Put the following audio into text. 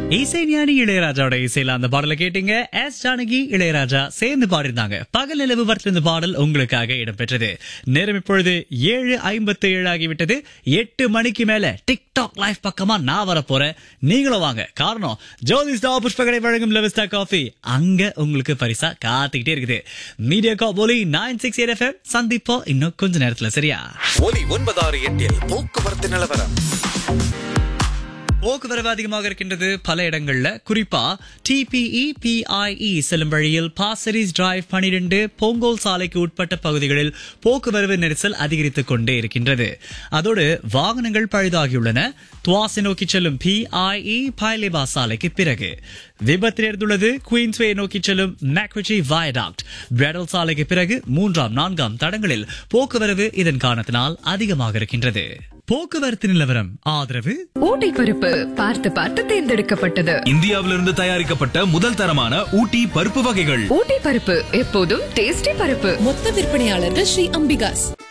இசைஞானி இளையராஜாவோட இசையில அந்த பாடலை கேட்டீங்க எஸ் ஜானகி இளையராஜா சேர்ந்து பாடிருந்தாங்க பகல் நிலவு வரத்திலிருந்து பாடல் உங்களுக்காக இடம்பெற்றது நேரம் இப்பொழுது ஏழு ஐம்பத்தி ஏழு ஆகிவிட்டது எட்டு மணிக்கு மேல டிக்டாக் லைவ் பக்கமா நான் வர போறேன் நீங்களும் வாங்க காரணம் ஜோதிஸ்டா புஷ்பகடை வழங்கும் லெவஸ்டா காஃபி அங்க உங்களுக்கு பரிசா காத்துக்கிட்டே இருக்குது மீடியா காபோலி நைன் சிக்ஸ் எயிட் எஃப்எம் சந்திப்போம் இன்னும் கொஞ்ச நேரத்துல சரியா ஒலி ஒன்பதாறு எட்டில் போக்குவரத்து நிலவரம் போக்குவரவு அதிகமாக இருக்கின்றது பல இடங்கள்ல குறிப்பா டிபிஇ பிஐஇ செல்லும் வழியில் பாசரிஸ் டிரைவ் பனிரெண்டு பொங்கோல் சாலைக்கு உட்பட்ட பகுதிகளில் போக்குவரவு நெரிசல் அதிகரித்துக் கொண்டே இருக்கின்றது அதோடு வாகனங்கள் பழுதாகியுள்ளன துவாசி நோக்கி செல்லும் பிஐஇ பைலேபா சாலைக்கு பிறகு விபத்து நேர்ந்துள்ளது குயின்ஸ்வே நோக்கி செல்லும் மேக்விச்சி வயடாக்ட் பிரெடல் சாலைக்கு பிறகு மூன்றாம் நான்காம் தடங்களில் போக்குவரவு இதன் காரணத்தினால் அதிகமாக இருக்கின்றது போக்குவரத்து நிலவரம் ஆதரவு ஊட்டி பருப்பு பார்த்து பார்த்து தேர்ந்தெடுக்கப்பட்டது இந்தியாவிலிருந்து தயாரிக்கப்பட்ட முதல் தரமான ஊட்டி பருப்பு வகைகள் ஊட்டி பருப்பு எப்போதும் டேஸ்டி பருப்பு மொத்த விற்பனையாளர்கள் ஸ்ரீ அம்பிகாஸ்